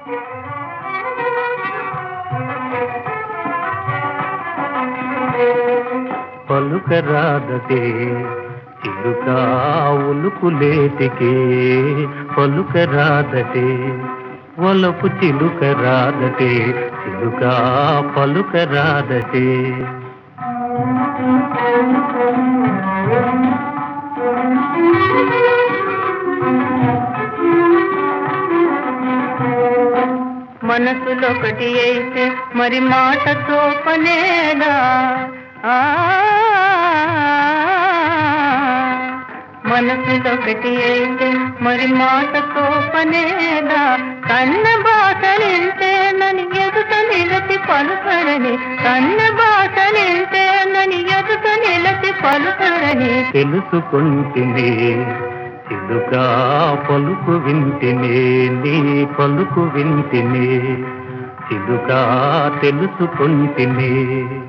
పలుకరాదటే చిలుక ఉలుకులేటికే పలుకరాదటే ఒలపు చిలుక రాదటే చిలుక పలుకరాదటే మనసులొకటి అయితే మరి మాటతో పనేలా ఆ మనసులొకటి అయితే మరి మాటతో పనేలా కన్న బాసలింటేనని ఎదుట నిలచి పలుకరని కన్న బాసలింటేనని ఎదుట నిలచి పలుకరని తెలుసుకుంటినే చిలుక పలుకు వింటినే నీ పలుకు వింటినే చిలుక తెలుసుకుంటినే